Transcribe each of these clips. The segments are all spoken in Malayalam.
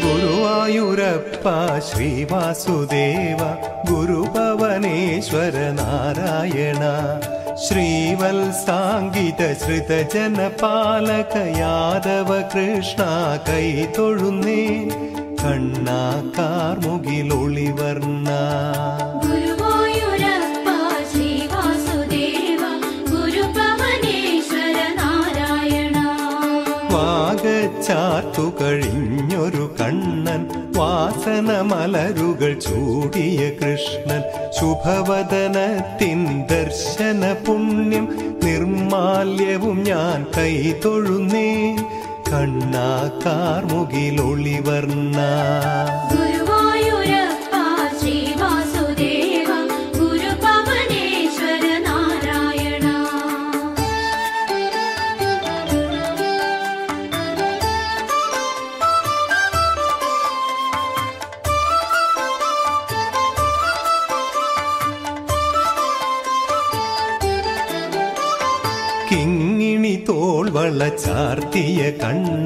ഗുരുവായൂരപ്പ ശ്രീവാസുദേവ ഗുരുഭവനേശ്വര നാരായണ ശ്രീവത്സാങ്കിത ശ്രുതജനപാലക യാദവ കൃഷ്ണ കൈ തൊഴുന്നേ കണ്ണാ കാർമുകിലൊളിവർണ്ണ ഗുരുവായൂരപ്പ ശ്രീവാസുദേവ ഗുരുഭവനേശ്വര നാരായണ വാഗച്ചാർത്തു കഴിഞ്ഞൊരു കണ്ണൻ വാസന മലരുകൾ ചൂടിയ കൃഷ്ണൻ ശുഭവദനത്തിൻ ദർശന പുണ്യം നിർമാല്യവും ഞാൻ കൈ തൊഴുന്നേ കണ്ണാ കാർമുകിലൊളിവർണ്ണ ഗുരുവായൂരപ്പ ശ്രീവാസുദേവ ഗുരുഭവനേശ്വര നാരായണ കിങ്ങിണി തോൾവള ചാർത്തിയ കണ്ണ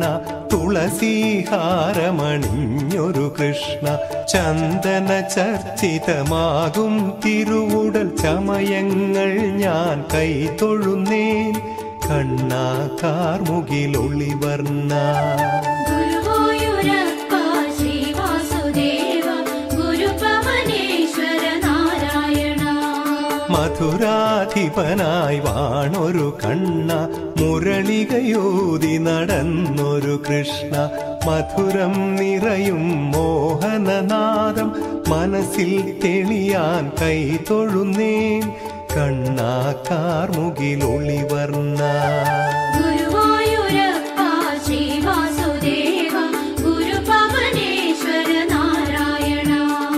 തുളസീഹാരമണിഞ്ഞൊരു കൃഷ്ണ ചന്ദന ചർച്ചിതമാകും തിരുവുടൽ ചമയങ്ങൾ ഞാൻ കൈ തൊഴുന്നേൻ കണ്ണാ കാർമുകിലൊളിവർണ്ണ ഗുരുവായൂരപ്പ ശ്രീവാസുദേവ ഗുരുഭവനേശ്വര നാരായണ മധുരാധിപനായി വാണൊരു കണ്ണ മുരളികയോതി നടന്നൊരു കൃഷ്ണ മധുരം നിറയും മോഹനനാദം മനസ്സിൽ തെളിയാൻ കൈ തൊഴുന്നേൻ കണ്ണാ കാർമുകിലൊളിവർണ്ണ ഗുരുവായൂരപ്പ ശ്രീവാസുദേവ ഗുരുഭവനേശ്വര നാരായണ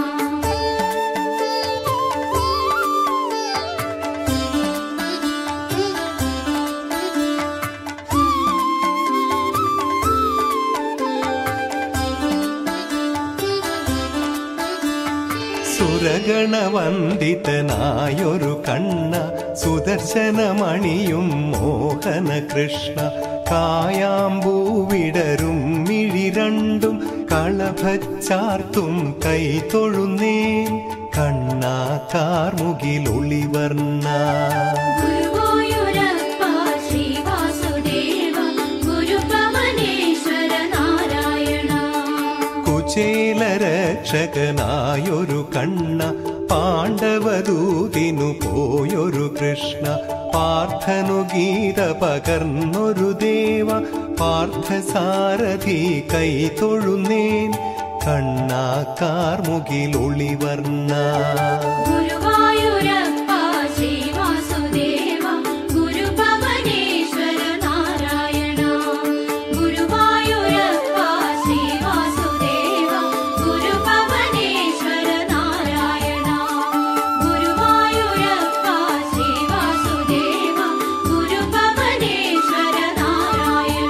സുരഗണവന്ദിതനായൊരു കണ്ണ സുദർശനമണിയും മോഹന കൃഷ്ണ കായാമ്പൂവിടരും മിഴി രണ്ടും കളഭച്ചാർത്തും കൈ തൊഴുന്നേൻ കണ്ണാ കാർമുകിലൊളിവർണ്ണ ഗുരുവായൂരപ്പ ശ്രീവാസുദേവ ഗുരുഭവനേശ്വര നാരായണ കുചേലരക്ഷകനായൊരു കണ്ണ പാണ്ഡവദൂതിനു പോയൊരു കൃഷ്ണ പാർത്ഥനു ഗീത പകർന്നൊരു ദേവ പാർത്ഥസാരഥി കൈ തൊഴുന്നേൻ കണ്ണാ കാർമുകിലൊളിവർണ്ണ ഗുരുവായൂരപ്പ ശ്രീവാസുദേവ ഗുരുഭവനേശ്വര നാരായണ ഗുരുവായൂരപ്പ ശ്രീവാസുദേവ ഗുരുഭവനേശ്വര നാരായണ ഗുരുവായൂരപ്പ ശ്രീവാസുദേവ ഗുരുഭവനേശ്വര നാരായണ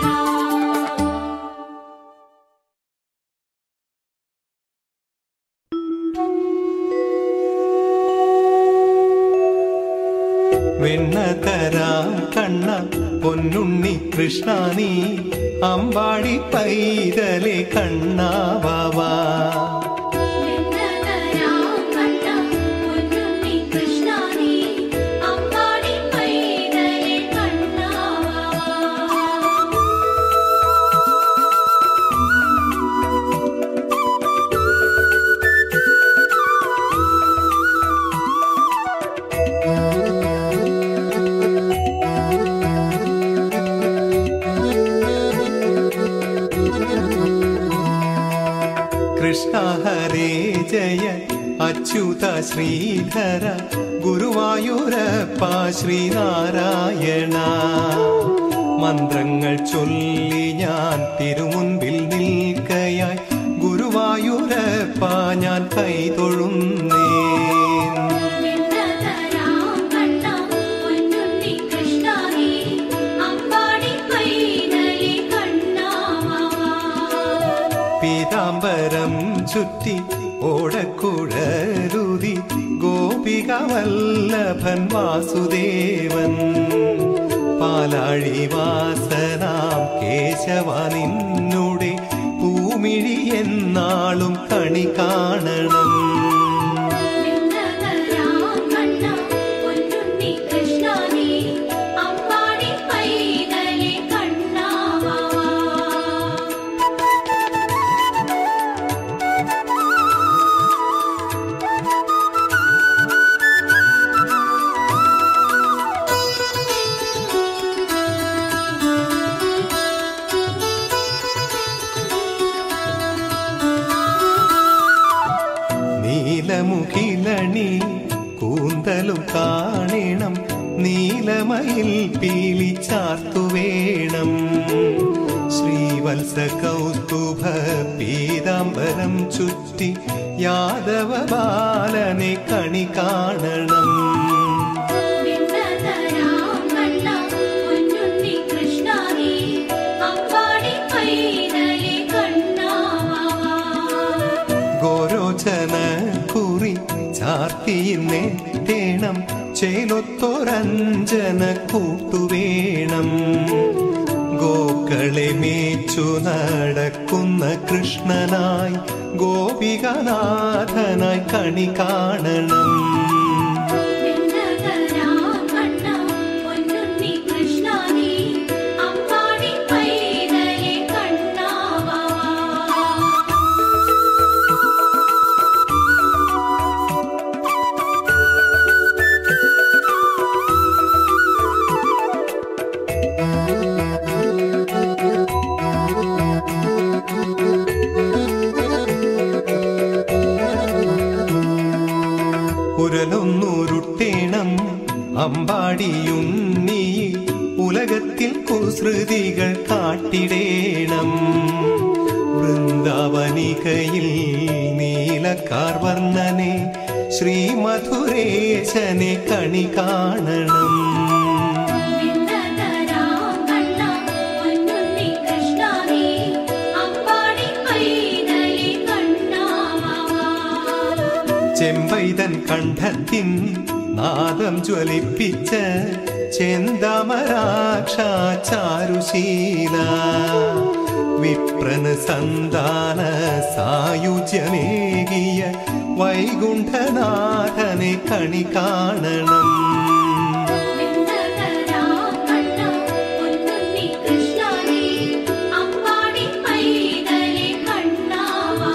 വെണ്ണ തരാം കണ്ണ പൊന്നുണ്ണി കൃഷ്ണ നീ അമ്പാടി പൈതലെ കണ്ണാവാ വെണ്ണതരാം കണ്ണ പൊന്നുണ്ണി കൃഷ്ണ നീ അമ്പാടി പൈതലെ കണ്ണാവാ കൃഷ്ണ ഹരേ ജയ അച്യുത ശ്രീധര ഗുരുവായൂരപ്പ ശ്രീനാരായണ മന്ത്രങ്ങൾ ചൊല്ലി ഞാൻ തിരുമുൻപിൽ നിൽക്കയായി ഗുരുവായൂരപ്പ ഞാൻ കൈതൊഴുന്നേ വെണ്ണതരാം കണ്ണ പൊന്നുണ്ണി കൃഷ്ണ നീ അമ്പാടി പൈതലെ കണ്ണാവാ പീതാംബരം ചുറ്റി ഓടക്കുഴരുതി ഗോപിക വല്ലഭൻ വാസുദേവൻ പാലാഴി വാസനാം കേശവ നിന്നുടെ ഭൂമി പൂമിഴി എന്നാളും കണി കാണണം വിണ്ണതരാം കണ്ണ പൊന്നുണ്ണി കൃഷ്ണ നീ അമ്പാടി പൈതലേ കണ്ണാവാ നീലമുഖിലണി കൂന്തലും കാണണം നീലമയിൽ പീലി ചാർത്തുവേണം ശ്രീവത്സ കൗസ്തുഭ പീതാംബരം ചുറ്റി യാദവ ബാലനെ കണി കാണണം വിണ്ണതരാം കണ്ണ പൊന്നുണ്ണി കൃഷ്ണ നീ അമ്പാടി പൈതലേ കണ്ണാവാ ഗോരോചന കുറി ചാർത്തിയിന്നേണം ചേലൊത്തൊരഞ്ജന കൂട്ടുവേണം ഗോക്കളെ മേച്ചു നടക്കുന്ന കൃഷ്ണനായി ഗോപികനാഥനായി കണി കാണണം വിണ്ണതരാം കണ്ണ പൊന്നുണ്ണി കൃഷ്ണ നീ അമ്പാടി പൈതലേ കണ്ണാവാ ഉരലൊന്നുരുട്ടേണം അമ്പാടിയുണ്ണി ഉലകത്തിൽ കുസൃതികൾ കാട്ടിടേണം വൃന്ദാവനികയിൽ നീലക്കാർവർണ്ണനെ ശ്രീമധുരേശനെ കണി കാണണം വിണ്ണതരാം കണ്ണ പൊന്നുണ്ണി കൃഷ്ണ നീ അമ്പാടി പൈതലേ കണ്ണാവാ ചെമ്പൈതൻ കണ്ഠത്തിൻ നാദം ജ്വലിപ്പിച്ച ചെന്താമരാക്ഷ ചാരുശീല വിപ്രന സന്താന സായുജ്യമേകിയ വൈകുണ്ഠനാഥനെ കണി കാണണം വിണ്ണതരാം കണ്ണ പൊന്നുണ്ണി കൃഷ്ണ നീ അമ്പാടി പൈതലേ കണ്ണാവാ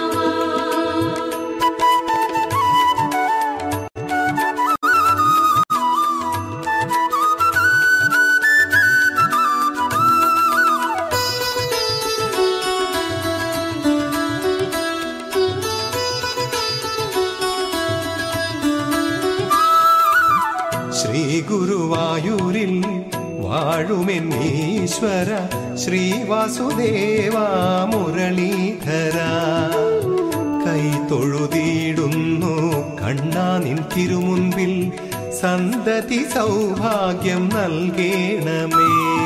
ശ്രീ ഗുരുവായൂരിൽ വാഴുമെന്നീശ്വര ശ്രീവാസുദേവ മുരളീധര കൈ തൊഴുതിയിടുന്നു കണ്ണാ നിൻ തിരുമുൻപിൽ സന്തതി സൗഭാഗ്യം നൽകേണമേ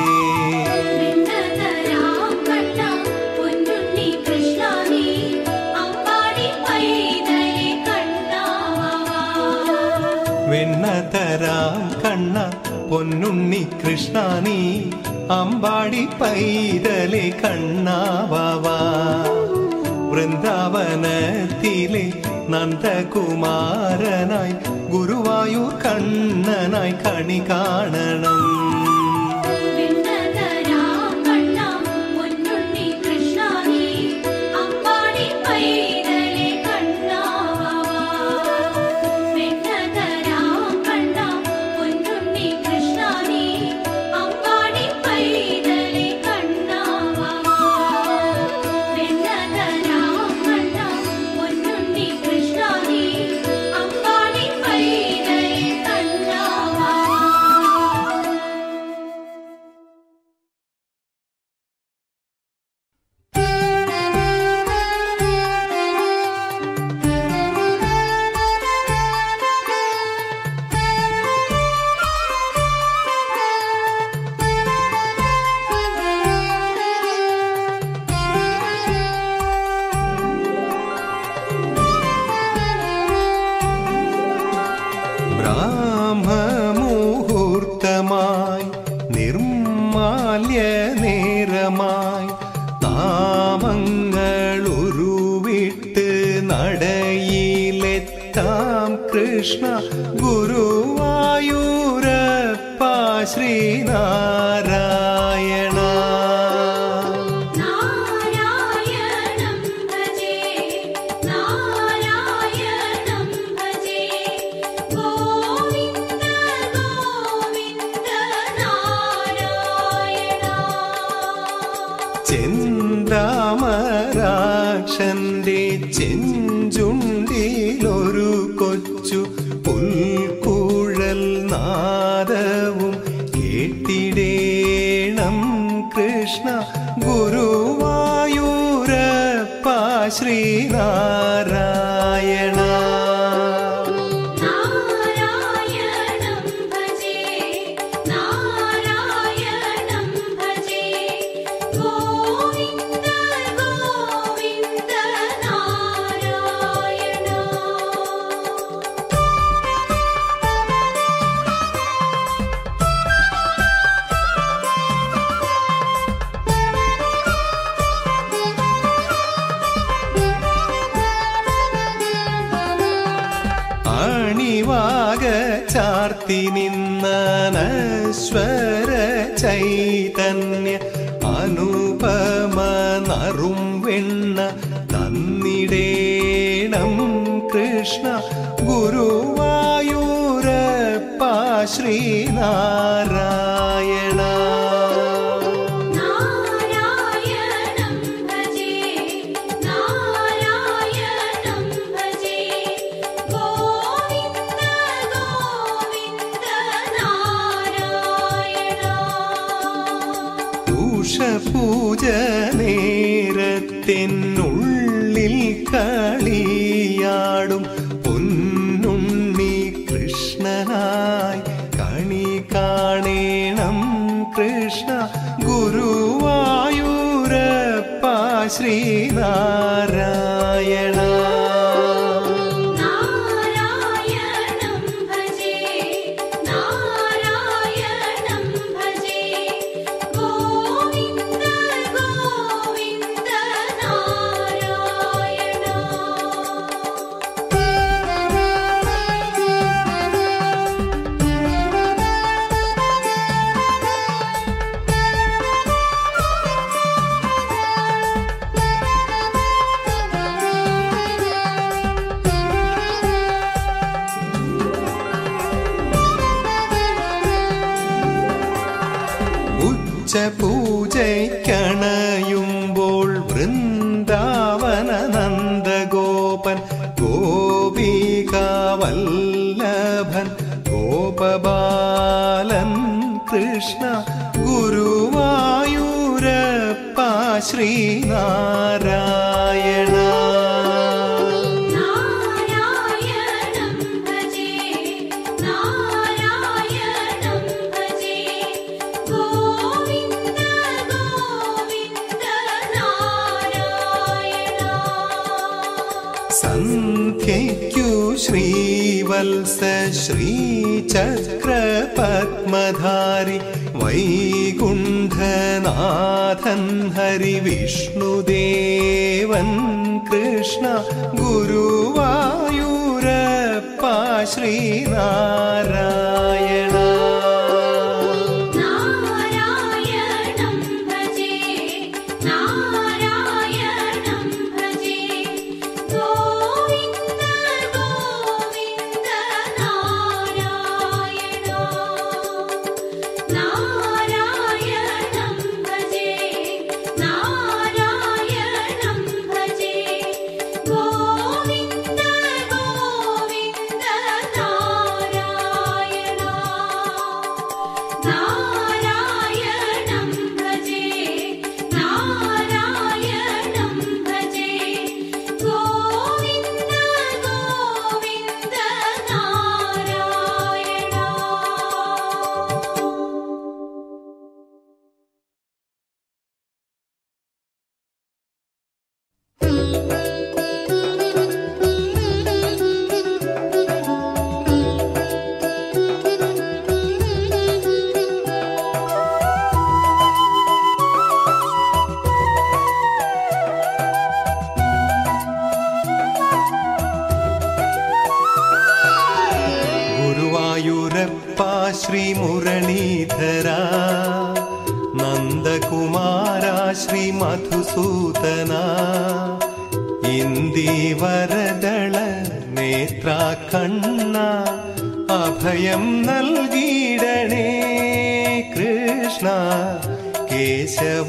വിണ്ണതരാം കണ്ണ പൊന്നുണ്ണി കൃഷ്ണ നീ അമ്പാടി പൈതലേ കണ്ണാവാ വെണ്ണതരാം കണ്ണ പൊന്നുണ്ണി കൃഷ്ണ നീ അമ്പാടി പൈതലെ കണ്ണാവാ വൃന്ദാവനത്തിലെ നന്ദകുമാരനായി ഗുരുവായൂർ കണ്ണനായി കണി കാണണം വിണ്ണതരാം കണ്ണ പൊന്നുണ്ണി കൃഷ്ണ നീ അമ്പാടി പൈതലേ കണ്ണാവാ വിണ്ണതരാം കണ്ണ പൊന്നുണ്ണി കൃഷ്ണ നീ അമ്പാടി പൈതലേ കണ്ണാവാ വിണ്ണതരാം കണ്ണ പൊന്നുണ്ണി കൃഷ്ണ നീ അമ്പാടി പൈതലേ കണ്ണാവാ കൃഷ്ണ ഗുരുവായൂരപ്പ ശ്രീനാരായണ നാരായണം ഭജേ നാരായണം ഭജേ ഗോവിന്ദ ഗോവിന്ദ നാരായണ ചെന്താമരാക്ഷന്റെ ചെഞ്ചുണ്ടിലൊരു കൊച്ചു പുൽക്കുഴൽ നാദവും കേട്ടിടേണം കൃഷ്ണ ഗുരുവായൂരപ്പ ശ്രീനാരായണ നാരായണം ഭജേ നാരായണം ഭജേ ഗോവിന്ദ ഗോവിന്ദ നാരായണ അണിവാക ചാർത്തി നിന്ന നശ്വര ചൈതന്യ അനുപമ നറും വെണ്ണ തന്നിടേണം കൃഷ്ണ ഗുരുവായൂരപ്പ ശ്രീനാരായണ നാരായണം ഭജേ നാരായണം ഭജേ ഗോവിന്ദ ഗോവിന്ദ നാരായണ ദൂഷപൂജ നേരത്തിനുള്ളിൽ കളിയാടും പൊന്നുണ്ണി കൃഷ്ണനായി കണി കാണേണം കൃഷ്ണ ഗുരുവായൂരപ്പ ശ്രീനാരായണ നാരായണം ഭജേ നാരായണം ഭജേ ഗോവിന്ദ ഗോവിന്ദ നാരായണ ഉച്ച പൂജയ്ക്കണയുമ്പോൾ വൃന്ദാവന നന്ദഗോപൻ ഗോപികാവല്ലഭൻ ഗോപബാലൻ കൃഷ്ണ ഗുരുവായൂരപ്പ ശ്രീനാരായണ നാരായണം ഭജേ നാരായണം ഭജേ ഗോവിന്ദ ഗോവിന്ദ നാരായണ സന്ധ്യയ്ക്കു ശ്രീവത്സ ശ്രീചക്രപത്മധാരി വൈകുണ്ഠനാഥൻ ഹരിവിഷ്ണുദേവൻ കൃഷ്ണ ഗുരുവായൂരപ്പ ശ്രീനാരായണ നാരായണം ഭജേ നാരായണം ഭജേ ഗോവിന്ദ ഗോവിന്ദ നാരായണ നാരായണം ഭജേ നാരായണം ഭജേ ഗോവിന്ദ ഗോവിന്ദ നാരായണ മുരളീധര നന്ദകുമാര ശ്രീ മധുസൂദന ഇന്ദീവരദള നേത്ര കണ്ണ അഭയം നൽകിയിടണേ കൃഷ്ണ കേശവ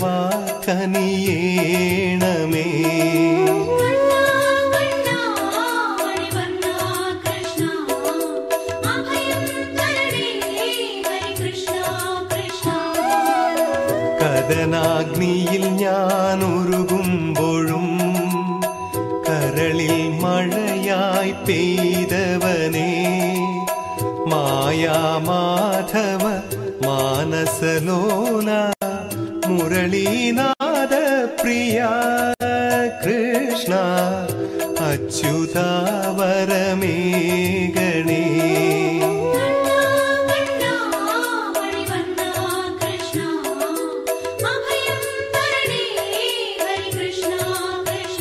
കനിയേണമേ കണ്ണാ കണ്ണാ മണിവർണ്ണാ കൃഷ്ണ അഭയം തരണേ ഹരി കൃഷ്ണ കൃഷ്ണ കഥനാഗ്നിയിൽ ഞാൻ ഉരുകുമ്പോഴും കരളിൽ മഴയായി പെയ്തവനെ മായാമാധവ മാനസലോല മുരളീനാഥ പ്രിയ കൃഷ്ണ അച്യുതാവരമേഗണേ കണ്ണാ കണ്ണാ മണിവർണ്ണാ കൃഷ്ണ അഭയം തരണേ ഹരി കൃഷ്ണ കൃഷ്ണ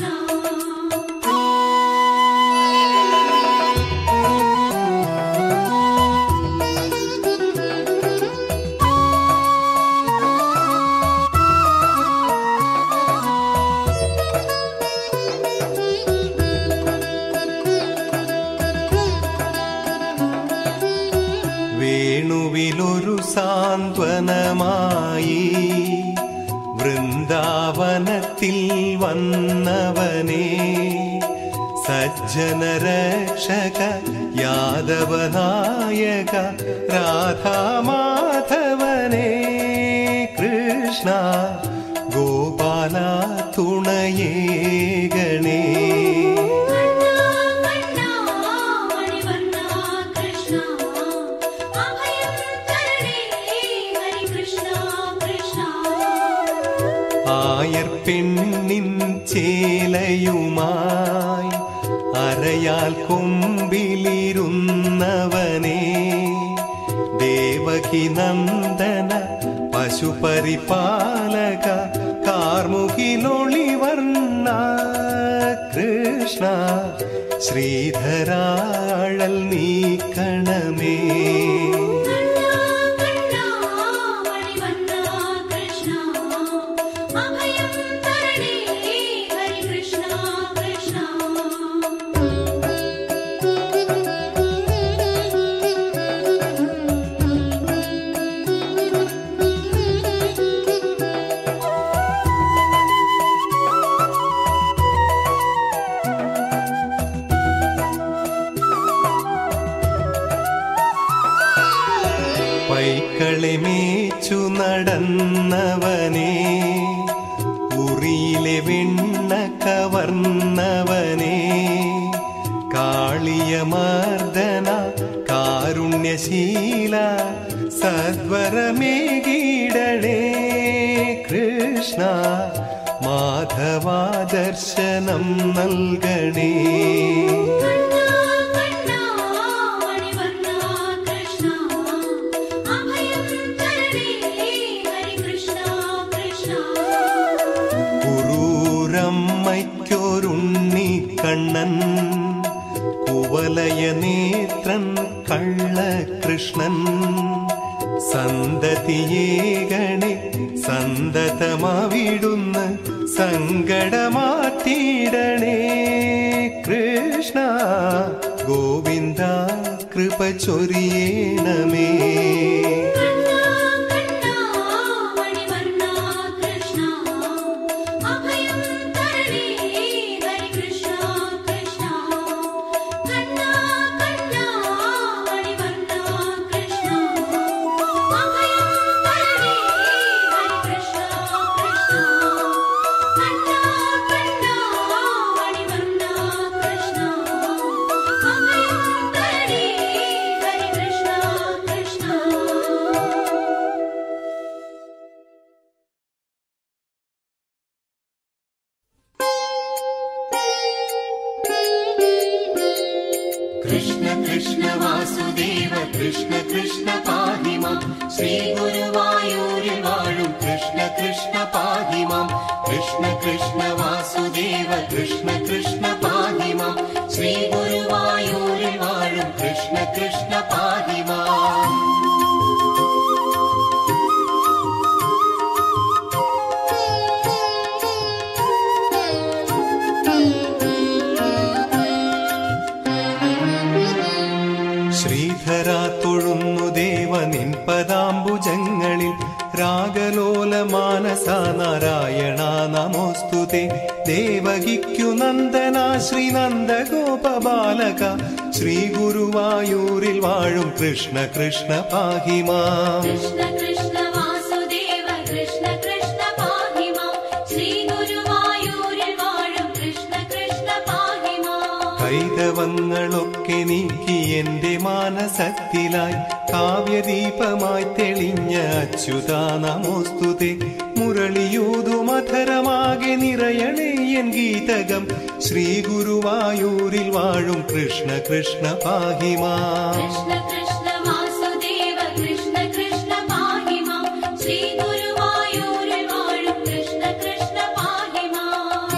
വേണുവിലൊരു സാന്ത്വനമായി വൃന്ദാവനത്തിൽ വന്നവനെ സജ്ജനരക്ഷക യാദവനായക രാധാമാധവനെ കൃഷ്ണ ഗോപാല തുണയേകണേ കണ്ണാ കണ്ണാ മണിവർണ്ണാ കൃഷ്ണ അഭയം തരണേ ഹരി കൃഷ്ണ കൃഷ്ണ ആയർ പെണ്ണിൻ ചേലയുമായി അരയാൽ കൊമ്പിലിരുന്നവനെ ദേവകി നന്ദന പശുപരിപാലക കാർമുകിലൊളിവർണ്ണ കൃഷ്ണ ശ്രീധരാഴൽ നീക്കണമേ കണ്ണാ കണ്ണാ മണിവർണ്ണാ കൃഷ്ണ അഭയം തരണേ ഹരി കൃഷ്ണ കൃഷ്ണ പൈക്കളെ മേച്ചു നടന്നവനെ ഉറിയിലെ വെണ്ണ കവർന്നവനെ കാളിയമർദ്ദന കാരുണ്യശീല സദ്വരമേകീടണേ കൃഷ്ണ മാധവാ ദർശനം നൽകണേ കണ്ണാ കണ്ണാ മണിവർണ്ണാ കൃഷ്ണ അഭയം തരണേ ഹരി കൃഷ്ണ കൃഷ്ണ കുറൂരമ്മയ്ക്കൊരുണ്ണി കണ്ണൻ കുവലയ നേത്രൻ കള്ളകൃഷ്ണൻ സന്തതിയേകണെ സന്തതമാവിടുന്ന് സങ്കടമാറ്റിയിടണേ കൃഷ്ണ ഗോവിന്ദ കൃപ ചൊരിയേണമേ കണ്ണാ കണ്ണാ മണിവർണ്ണാ കൃഷ്ണ അഭയം തരണേ ഹരി കൃഷ്ണ കൃഷ്ണ കണ്ണാ കണ്ണാ മണിവർണ്ണാ കൃഷ്ണ അഭയം തരണേ ഹരി കൃഷ്ണ കൃഷ്ണ കണ്ണാ കണ്ണാ മണിവർണ്ണാ കൃഷ്ണ അഭയം തരണേ ഹരി കൃഷ്ണ കൃഷ്ണ कृष्ण कृष्ण वासुदेव कृष्ण कृष्ण पाहि मां श्रीगुरुवायूरि वाळुं कृष्ण कृष्ण पाहि मां कृष्ण कृष्ण वासुदेव कृष्ण कृष्ण पाहि मां श्रीगुरुवायूरि वाळुं कृष्ण कृष्ण पाहि माम् നിൻപദാംബുജങ്ങളിൽ രാഗലോല മാനസ നാരായണ നമോസ്തുതേ ദേവകിക്കു നന്ദന ശ്രീനന്ദ ഗോപബാലക ശ്രീ ഗുരുവായൂരിൽ വാഴും കൃഷ്ണ കൃഷ്ണ പാഹിമാ കൃഷ്ണ കൃഷ്ണ വാസുദേവ കൃഷ്ണ കൃഷ്ണ പാഹി മാം ശ്രീ ഗുരുവായൂരിൽ വാഴും കൃഷ്ണ കൃഷ്ണ പാഹി മാം കൈതവങ്ങളൊക്കെ നീക്കി എന്റെ മാനസത്തിലായി കാവ്യദീപമായി തെളിഞ്ഞ അച്യുത നമോസ്തുതേ മുരളിയൂതു മധുരമാകെ നിറയണേ എൻ ഗീതകം ശ്രീ ഗുരുവായൂരിൽ വാഴും കൃഷ്ണ കൃഷ്ണ പാഹിമാ കൃഷ്ണ കൃഷ്ണ വാസുദേവ കൃഷ്ണ കൃഷ്ണ പാഹി മാം ശ്രീ ഗുരുവായൂരിൽ വാഴും കൃഷ്ണ കൃഷ്ണ പാഹി മാം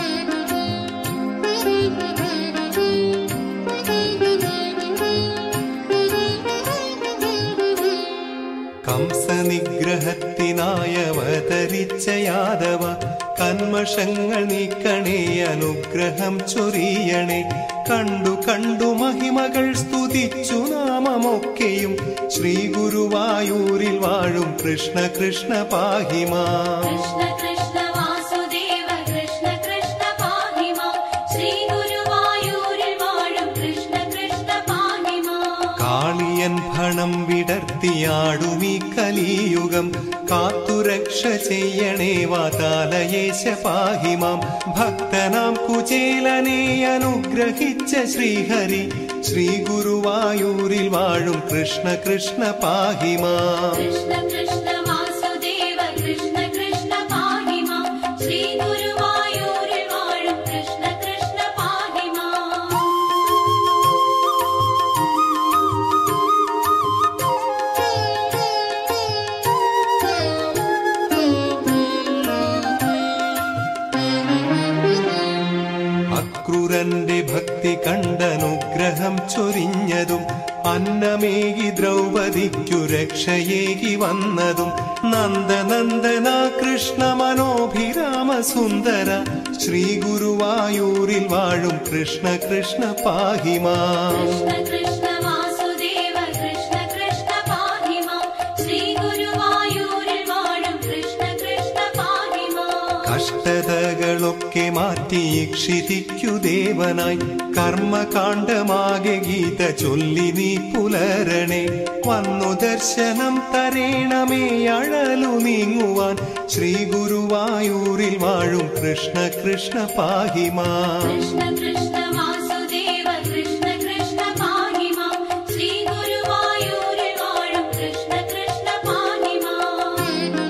കംസനിഗ്രഹത്തിനായി അവതരിച്ച യാദവ കന്മഷങ്ങൾ നീക്കണേ അനുഗ്രഹം ചൊരിയണേ കണ്ടു കണ്ടു മഹിമകൾ സ്തുതിച്ചു നാമമൊക്കെയും ശ്രീ ഗുരുവായൂരിൽ വാഴും കൃഷ്ണ കൃഷ്ണ പാഹിമാ കൃഷ്ണ കൃഷ്ണ വാസുദേവ കൃഷ്ണ കൃഷ്ണ പാഹി മാം ശ്രീ ഗുരുവായൂരിൽ വാഴും കൃഷ്ണ കൃഷ്ണ പാഹി മാം കാളിയൻ ഭണം വിടർത്തിയാടുമീ കലിയുഗം കാത്തുരക്ഷ ചെയ്യണേ വാതാലയേശ പാഹിമാം ഭക്തനാം കുചേലനെ അനുഗ്രഹിച്ച ശ്രീഹരി ശ്രീ ഗുരുവായൂരിൽ വാഴും കൃഷ്ണ കൃഷ്ണ പാഹിമാം കൃഷ്ണ കൃഷ്ണ വാസുദേവ കൃഷ്ണ കൃഷ്ണ പാഹി മാം ശ്രീ ഗുരുവായൂരിൽ വാഴും കൃഷ്ണ കൃഷ്ണ പാഹി മാം അക്രൂരന്റെ ഭക്തി കണ്ടനുഗ്രഹം ചൊരിഞ്ഞതും അന്നമേകി ദ്രൗപദിക്കു രക്ഷയേകി വന്നതും നന്ദനന്ദന കൃഷ്ണ മനോഭിരാമ സുന്ദര ശ്രീ ഗുരുവായൂരിൽ വാഴും കൃഷ്ണ കൃഷ്ണ പാഹിമാ കൃഷ്ണ കൃഷ്ണ വാസുദേവ കൃഷ്ണ കൃഷ്ണ പാഹി മാം ശ്രീ ഗുരുവായൂരിൽ വാഴും കൃഷ്ണ കൃഷ്ണ പാഹി മാം കഷ്ടതകളൊക്കെ മാറ്റി ഇക്ഷിതിക്കു ദേവനായി കർമ്മകാണ്ഡമാകെ ഗീത ചൊല്ലി നീ പുലരണേ വന്നു ദർശനം തരേണമേ അഴലു നീങ്ങുവാൻ ശ്രീ ഗുരുവായൂരിൽ വാഴും കൃഷ്ണ കൃഷ്ണ പാഹിമാ കൃഷ്ണ കൃഷ്ണ വാസുദേവ കൃഷ്ണ കൃഷ്ണ പാഹി മാം ശ്രീ ഗുരുവായൂരിൽ വാഴും കൃഷ്ണ കൃഷ്ണ പാഹി മാം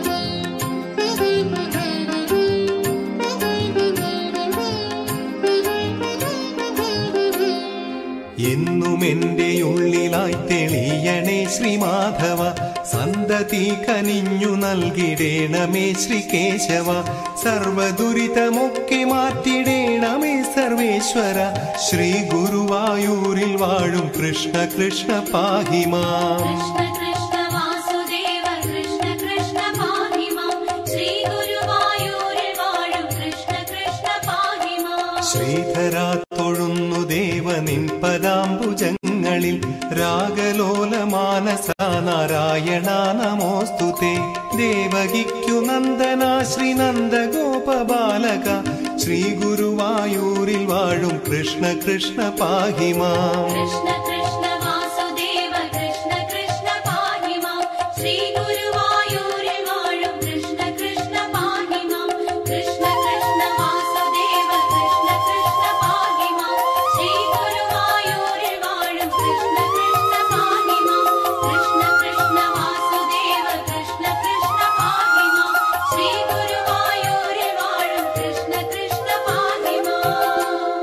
എന്നും എന്റെ ഉള്ളിലായി തെളിയണേ ശ്രീമാധവ സന്തതി കനിഞ്ഞു നൽകിടേണമേ ശ്രീ കേശവ സർവദുരിതമൊക്കെ മാറ്റിടേണമേ സർവേശ്വര ശ്രീ ഗുരുവായൂരിൽ വാഴും കൃഷ്ണ കൃഷ്ണ പാഹിമാ കൃഷ്ണ കൃഷ്ണ വാസുദേവ കൃഷ്ണ കൃഷ്ണ പാഹി മാം ശ്രീ ഗുരുവായൂരിൽ വാഴും കൃഷ്ണ കൃഷ്ണ പാഹി മാം ശ്രീധര തൊഴുന്നു ദേവനിൻ പദാംബുജങ്ങളിൽ രാഗലോല മാനസ നാരായണ നമോസ്തുതേ ദേവകിക്കു നന്ദന ശ്രീനന്ദ ഗോപബാലക ശ്രീ ഗുരുവായൂരിൽ വാഴും കൃഷ്ണ കൃഷ്ണ പാഹിമാം കൃഷ്ണ കൃഷ്ണ വാസുദേവ കൃഷ്ണ കൃഷ്ണ പാഹി മാം ശ്രീ ഗുരുവായൂരിൽ വാഴും കൃഷ്ണ കൃഷ്ണ പാഹി മാം കൃഷ്ണ കൃഷ്ണ വാസുദേവ കൃഷ്ണ കൃഷ്ണ പാഹി മാം ശ്രീ ഗുരുവായൂരിൽ വാഴും കൃഷ്ണ കൃഷ്ണ പാഹി മാം കൃഷ്ണ കൃഷ്ണ വാസുദേവ കൃഷ്ണ കൃഷ്ണ പാഹി മാം ശ്രീ ഗുരുവായൂരിൽ വാഴും കൃഷ്ണ കൃഷ്ണ പാഹി മാം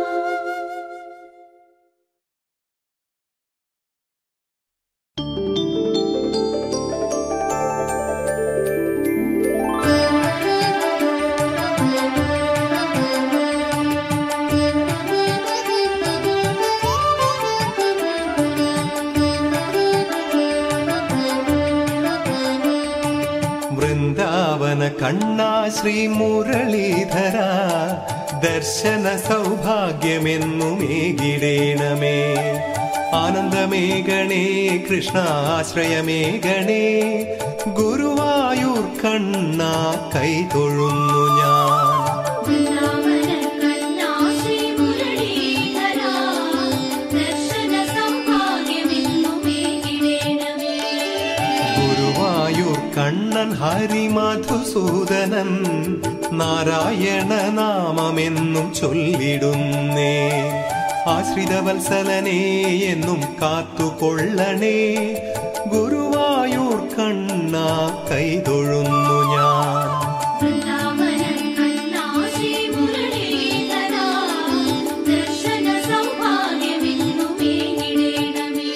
വൃന്ദാവന കണ്ണാ ശ്രീ മുരളീധര ദർശന സൗഭാഗ്യമെന്നുമേകിടേണമേ ആനന്ദമേഘണേ കൃഷ്ണ ആശ്രയമേഘണേ ഗുരുവായൂർ കണ്ണ കൈതൊഴുന്നു ഞാൻ വൃന്ദാവന കണ്ണാ ശ്രീ മുരളീധരാ ദർശന സൗഭാഗ്യമെന്നുമേ കിടേണമേ ഗുരുവായൂർ കണ്ണൻ ഹരിമധുസൂദനൻ നാരായണ നാമമെന്നും ചൊല്ലിടുന്നേ ആശ്രിതവത്സലനേ എന്നും കാത്തുകൊള്ളണേ ഗുരുവായൂർ കണ്ണ കൈതൊഴുന്നു ഞാൻ വൃന്ദാവന കണ്ണാ ശ്രീ മുരളീധരാ ദർശന സൗഭാഗ്യമെന്നുമേ കിടേണമേ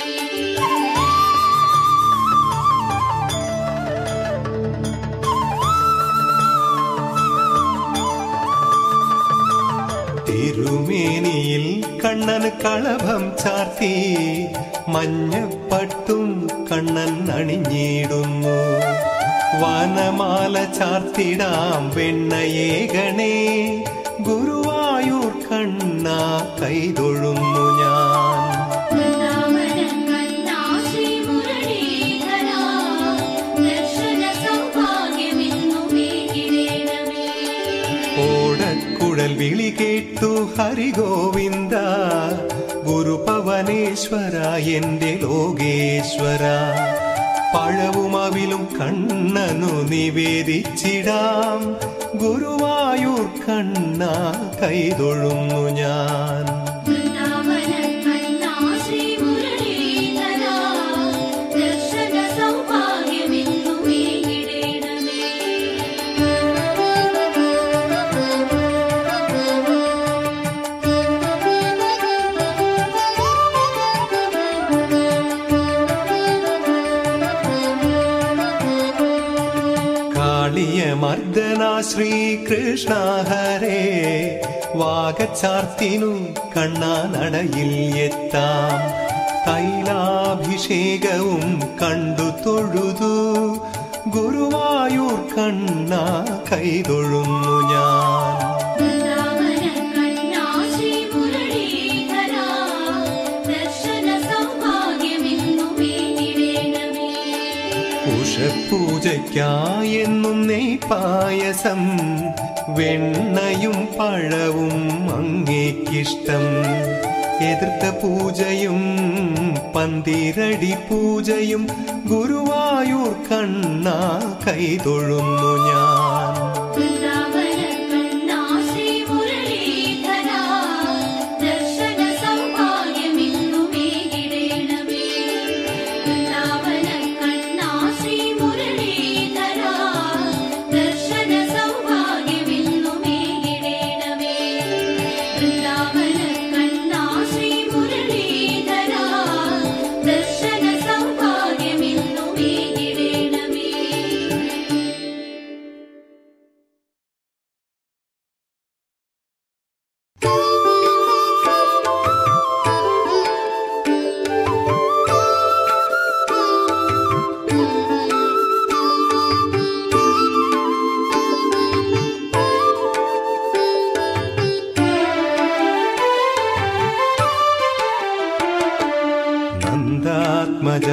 തിരുമേനിയിൽ കണ്ണന് കളഭം ചാർത്തി മഞ്ഞപ്പട്ടും കണ്ണൻ അണിഞ്ഞിടുന്നു വനമാല ചാർത്തിടാം വെണ്ണയേകണേ ഗുരുവായൂർ കണ്ണ കൈതൊഴുന്നു ഞാൻ വൃന്ദാവന കണ്ണാ ശ്രീ മുരളീധരാ ദർശന സൗഭാഗ്യമെന്നുമേ കിടേണമേ ഓടക്കുഴൽ വിളി കേട്ടു ഹരിഗോവിന്ദ ഗുരുപവനേശ്വര എന്റെ ലോകേശ്വര പഴവും അവിലും കണ്ണനു നിവേദിച്ചിടാം ഗുരുവായൂർ കണ്ണ കൈതൊഴുന്നു ഞാൻ വൃന്ദാവന കണ്ണാ ശ്രീ മുരളീധരാ ദർശന സൗഭാഗ്യമെന്നുമേ കിടേണമേ കാളിയ മർദ്ദന ശ്രീകൃഷ്ണ ഹരേ വാഗച്ചാർത്തിനു കണ്ണാനടയിൽ എത്താം തൈലാഭിഷേകവും കണ്ടു തൊഴുതു ഗുരുവായൂർ കണ്ണ കൈതൊഴുന്നു ഞാൻ വൃന്ദാവന കണ്ണാ ശ്രീ മുരളീധരാ ദർശന സൗഭാഗ്യമെന്നുമേ കിടേണമേ ഉഷപൂജയ്ക്കായെന്നും നെയ് പായസം വെണ്ണയും പഴവും അങ്ങേക്കിഷ്ടം എതിർത്ത പൂജയും പന്തിരടി പൂജയും ഗുരുവായൂർ കണ്ണ കൈതൊഴുന്നു ഞാൻ വൃന്ദാവന കണ്ണാ ശ്രീ മുരളീധരാ ദർശന സൗഭാഗ്യമെന്നുമേ കിടേണമേ വൃന്ദാവന കണ്ണാ ശ്രീ മുരളീധരാ ദർശന സൗഭാഗ്യമെന്നുമേ കിടേണമേ വൃന്ദാവന കണ്ണാ ശ്രീ മുരളീധരാ ദർശന സൗഭാഗ്യമെന്നുമേ കിടേണമേ നന്ദാത്മജ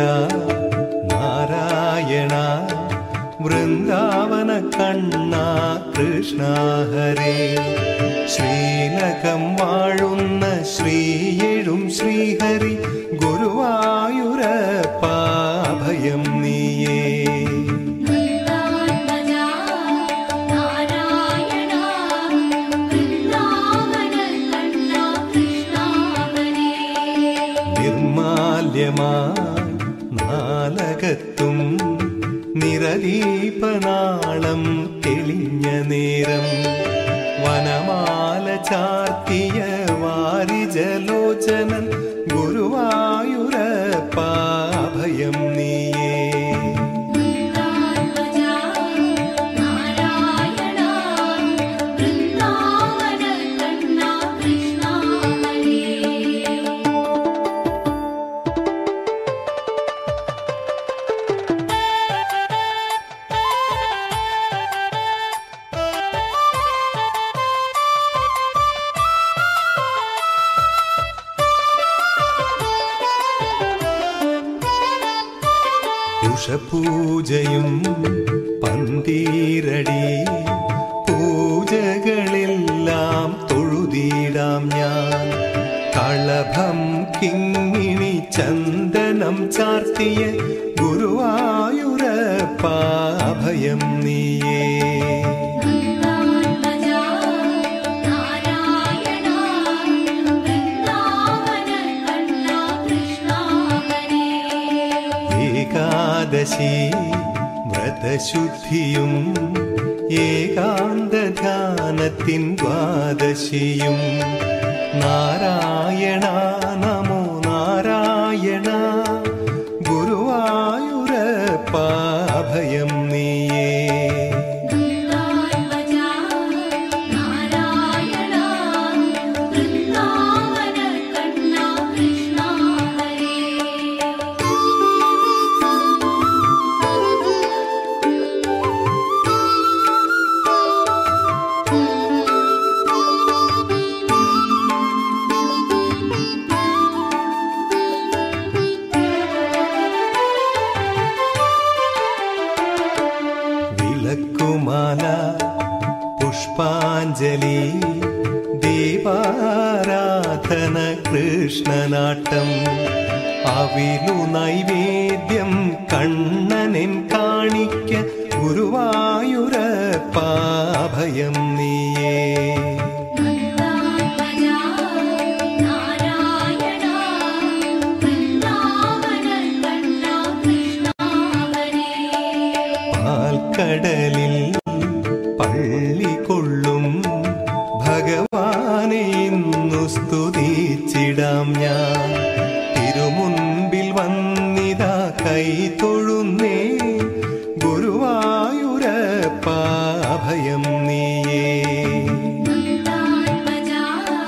നാരായണ വൃന്ദാവന കണ്ണ കൃഷ്ണ ഹരേ ശ്രീലകം വാഴുന്ന ശ്രീയെഴും ശ്രീഹരി ഗുരുവായൂരപ്പാഭയം നീയേ നന്ദാത്മജാ നാരായണ വൃന്ദാവന കണ്ണാ കൃഷ്ണ ഹരേ നിർമാല്യമായി നാലകത്തും നിറദീപനാളം തെളിഞ്ഞ നേരം വനമാല ചാർത്തിയ വാരിജലോചനൻ ഗുരുവായൂരപ്പാഭയം നീയേ നന്ദാത്മജാ നാരായണ വൃന്ദാവന കണ്ണാ കൃഷ്ണ ഹരേ ും ഉഷപൂജയും പന്തീരടി പൂജകളെല്ലാം തൊഴുതിടാം ഞാൻ കളഭം കിങ്ങിണി ചന്ദനം ചാർത്തിയ ഗുരുവായൂരപ്പാഭയം നീയേ നന്ദാത്മജാ നാരായണ വൃന്ദാവന കണ്ണാ കൃഷ്ണാഹരേ ഏകാദശി വ്രതശുദ്ധിയും ഏകാന്തധ്യാനത്തിൻ ദ്വാദശിയും നാരായണ നമോ നാരായണ ഗുരുവായൂരപ്പാഭയം നീയേ നന്ദാത്മജാ നാരായണ വൃന്ദാവന കണ്ണാ കൃഷ്ണാഹരേ വിളക്കുമാല പുഷ്പാഞ്ജലി ദീപാരാധന കൃഷ്ണനാട്ടം അവിലു നൈവേദ്യം കണ്ണനെൻ കാണിക്ക ഗുരുവായൂരപ്പാഭയം നീയേ നന്ദാത്മജാ നാരായണ വൃന്ദാവന കണ്ണാ കൃഷ്ണാഹരേ പാൽക്കടലിൽ പള്ളി കൊള്ളും ഭഗവാനെ ഇന്നു സ്തുതിച്ചിടാം ഞാൻ തിരുമുൻപിൽ വന്നിതാ കൈ തൊഴുന്നേ ഗുരുവായൂരപ്പാഭയം നീയേ നന്ദാത്മജാ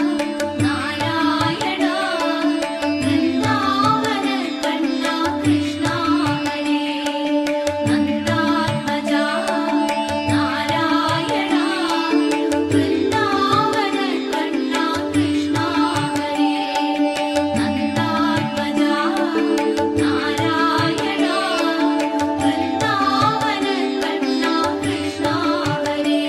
നാരായണ വൃന്ദാവന കണ്ണാ കൃഷ്ണാഹരേ നന്ദാത്മജാ നാരായണ വൃന്ദാവന കണ്ണാ കൃഷ്ണാഹരേ നന്ദാത്മജാ നാരായണ വൃന്ദാവന കണ്ണാ കൃഷ്ണാഹരേ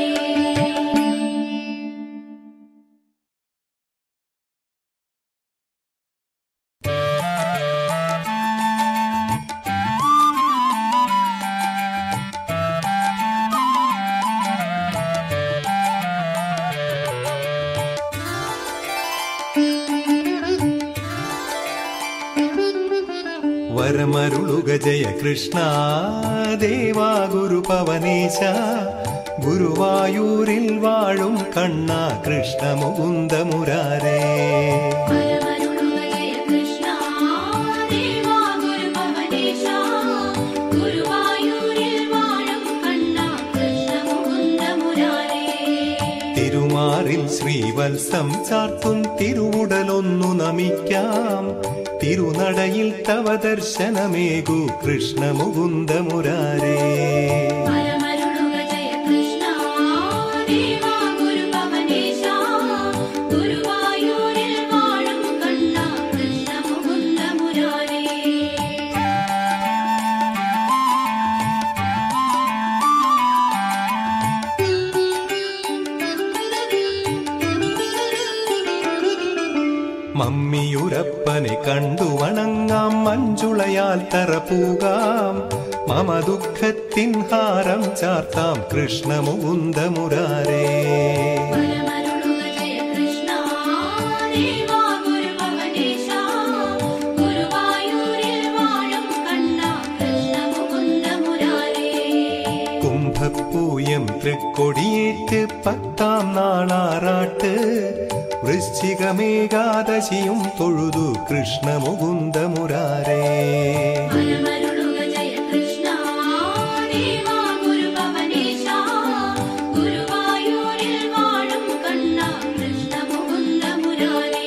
വരമരുളുക ജയ കൃഷ്ണ ദേവാ ഗുരു പവനേശ ഗുരുവായൂരിൽ വാഴും കണ്ണ കൃഷ്ണ മുകുന്ദ മുരാരേ പരമരുളുക ജയ കൃഷ്ണ ദേവാ ഗുരുപവനേശ ഗുരുവായൂരിൽ വാഴും കണ്ണാ കൃഷ്ണ മുകുന്ദ മുരാരേ തിരുമാറിൽ ശ്രീവത്സം ചാർത്തും തിരുവുടലൊന്നു നമിക്കാം തിരുനടയിൽ തവ ദർശനമേകു കൃഷ്ണ മുകുന്ദ മുരാരേ പരമരുളുക ജയ കൃഷ്ണ ദേവാ ഗുരുപവനേശ ഗുരുവായൂരിൽ വാഴും കണ്ണാ കൃഷ്ണ മുകുന്ദ മുരാരേ മമ്മിയുരപ്പനെ കണ്ടു വണങ്ങാം മഞ്ജുളയാൽ തറപൂകാം മമ ദുഃഖത്തിൻ ഹാരം ചാർത്താം കൃഷ്ണ മുകുന്ദ മുരാരേ പരമരുളുക ജയ കൃഷ്ണ ദേവാ ഗുരുപവനേശ ഗുരുവായൂരിൽ വാഴും കണ്ണാ കൃഷ്ണ മുകുന്ദ മുരാരേ കുംഭപ്പൂയം തൃക്കൊടിയേറ്റ് പത്താം നാളാറാട്ട് വൃശ്ചികമേകാദശിയും തൊഴുതു കൃഷ്ണ മുകുന്ദ മുരാരേ പരമരുളുക ജയ കൃഷ്ണ ദേവാ ഗുരുപവനേശ ഗുരുവായൂരിൽ വാഴും കണ്ണാ കൃഷ്ണ മുകുന്ദ മുരാരേ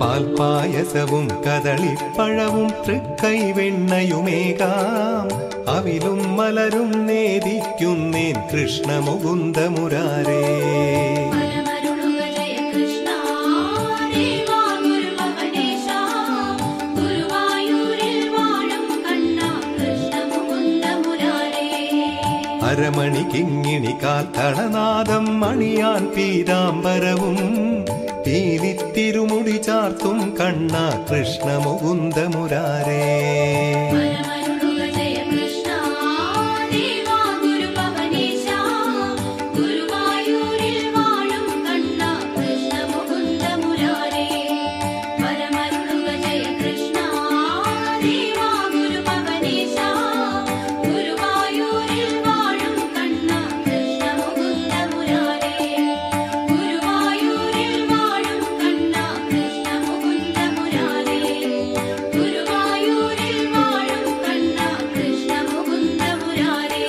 പാൽപായസവും കദളിപ്പഴവും തൃക്കൈവെണ്ണയുമേകാം അവിലും മലരും നേദിക്കുന്നേൻ കൃഷ്ണമുകുന്ദമുരാരേ പരമരുളുക ജയ കൃഷ്ണ ദേവാ ഗുരുഭവനേശ ഗുരുവായൂരിൽ വാഴും കണ്ണ കൃഷ്ണ മുകുന്ദ മുരാരേ അരമണി കിങ്ങിണി കാൽത്തളനാദം മണിയാൻ പീതാംബരവും പീലിത്തിരുമുടി ചാർത്തും കണ്ണ കൃഷ്ണമുകുന്ദമുരാരേ പരമരുളുക ജയ കൃഷ്ണ ദേവാ ഗുരുഭവനേശ ഗുരുവായൂരിൽ വാഴും കണ്ണ കൃഷ്ണ മുകുന്ദ മുരാരേ പരമരുളുക ജയ കൃഷ്ണ ദേവാ ഗുരുഭവനേശ ഗുരുവായൂരിൽ വാഴും കണ്ണ കൃഷ്ണ മുകുന്ദ മുരാരേ ഗുരുവായൂരിൽ വാഴും കണ്ണ കൃഷ്ണ മുകുന്ദ മുരാരേ ഗുരുവായൂരിൽ വാഴും കണ്ണ കൃഷ്ണ മുകുന്ദ മുരാരേ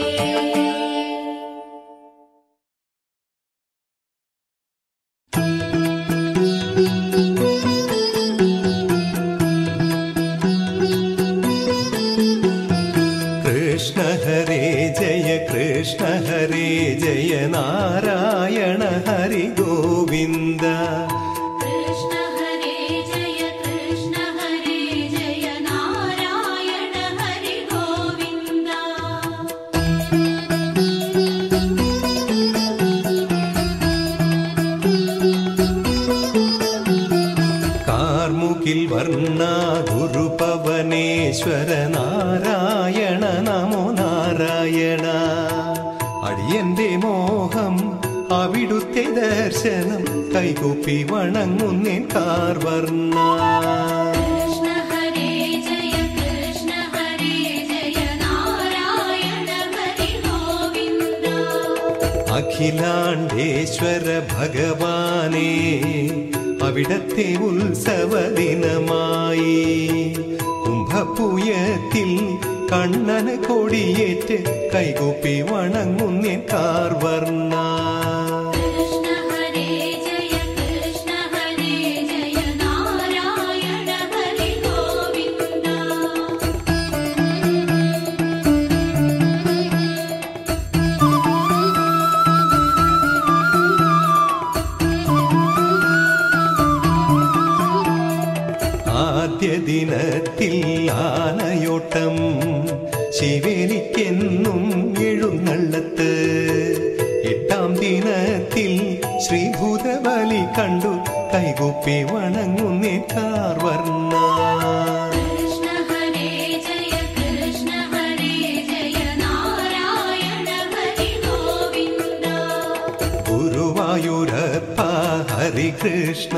കൃഷ്ണ ഹരേ ജയ കൃഷ്ണ ഹരേ ജയ നാരായണ ഹരി ഗോവിന്ദ കൃഷ്ണ ഹരേ ജയ കൃഷ്ണ ഹരേ ജയ നാരായണ ഹരി ഗോവിന്ദ കാർമുകിൽ വർണ്ണ ഗുരുപവനേശ്വര നാരായണ നമോ നാരായണ അടിയന്റെ മോഹം അവിടുത്തെ ദർശനം കൈകൂപ്പി വണങ്ങുന്നേൻ കാർവർണ്ണ കൃഷ്ണ ഹരേ ജയ കൃഷ്ണ ഹരേ ജയ നാരായണ ഹരി ഗോവിന്ദ അഖിലാണ്ടേശ്വര ഭഗവാനേ അവിടത്തെ ഉത്സവ ദിനമായി കുംഭപൂയത്തിൽ കണ്ണന് കൊടിയേറ്റ് കൈകൂപ്പി വണങ്ങുന്നേൻ കാർവർണ്ണ കൃഷ്ണ ഹരേ ജയ കൃഷ്ണ ഹരേ ജയ നാരായണ ഹരി ഗോവിന്ദ ആദ്യ ദിനത്തിൽ ആനയോട്ടം ശിവേലിക്കെന്നും എഴുന്നള്ളത്ത് എട്ടാം ദിനത്തിൽ ശ്രീഭൂതബലി കണ്ടു കൈകൂപ്പി വണങ്ങുന്നേ കാർവർണ്ണ കൃഷ്ണ ഹരേ ജയ കൃഷ്ണ ഹരേ ജയ നാരായണ ഹരി ഗോവിന്ദ ഗുരുവായൂരപ്പ ഹരികൃഷ്ണ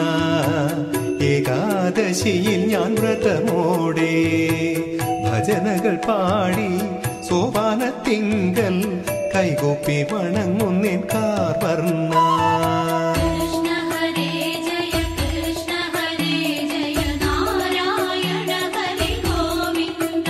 ഏകാദശിയിൽ ഞാൻ വ്രതമോടെ ഭജനകൾ പാടി സോപാനത്തിങ്കൽ കൈകൂപ്പി വണങ്ങുന്നേൻ കാർവർണ്ണ കൃഷ്ണ ഹരേ ജയ കൃഷ്ണ ഹരേ ജയ നാരായണ ഹരി ഗോവിന്ദ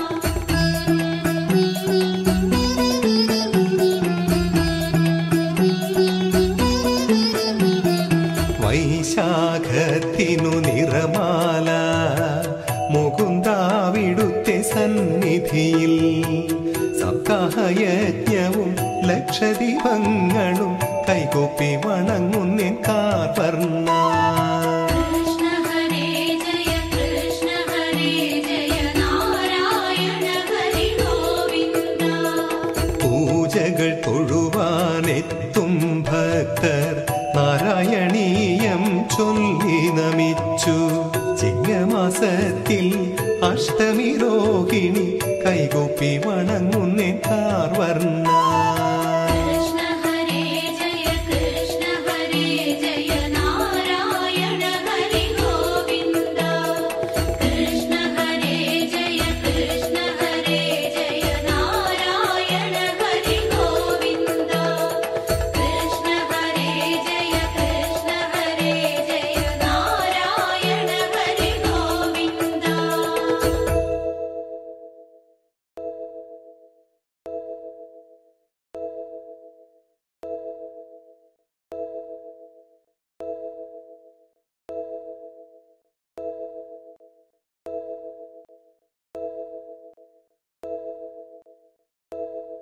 വൈശാഖത്തിനു നിറമാല മുകുന്ദാവിടുത്തെ സന്നിധിയിൽ സപ്താഹയജ്ഞവും ലക്ഷദീപങ്ങളും കൈകൊപ്പി വണങ്ങുന്നേൻ കാർവർണ്ണ കൃഷ്ണ ഹരേ ജയ കൃഷ്ണ ഹരേ ജയ നാരായണ ഹരി ഗോവിന്ദ പൂജകൾ തൊഴുവാനെത്തും ഭക്തർ നാരായണീയം ചൊല്ലി നമിച്ചു ചിങ്ങമാസത്തിൽ അഷ്ടമി രോഹിണി കൈകൊപ്പി വണങ്ങുന്നേ കാർവർണ്ണ